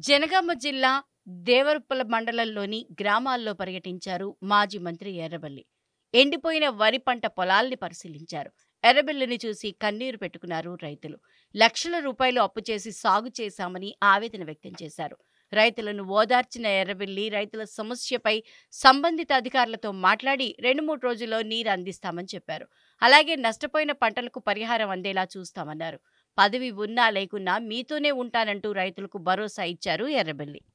జనగామ జిల్లా దేవరుప్పల మండలంలోని గ్రామాల్లో పర్యటించారు మాజీ మంత్రి ఎర్రబెల్లి ఎండిపోయిన వరి పంట పొలాల్ని పరిశీలించారు ఎర్రబెల్లిని చూసి కన్నీరు పెట్టుకున్నారు రైతులు లక్షల రూపాయలు అప్పు చేసి సాగు చేశామని ఆవేదన వ్యక్తం చేశారు రైతులను ఓదార్చిన ఎర్రబెల్లి రైతుల సమస్యపై సంబంధిత అధికారులతో మాట్లాడి రెండు మూడు రోజుల్లో నీరు అందిస్తామని చెప్పారు అలాగే నష్టపోయిన పంటలకు పరిహారం అందేలా చూస్తామన్నారు పదవి ఉన్నా లేకున్నా మీతోనే ఉంటానంటూ రైతులకు భరోసా ఇచ్చారు ఎర్రబెల్లి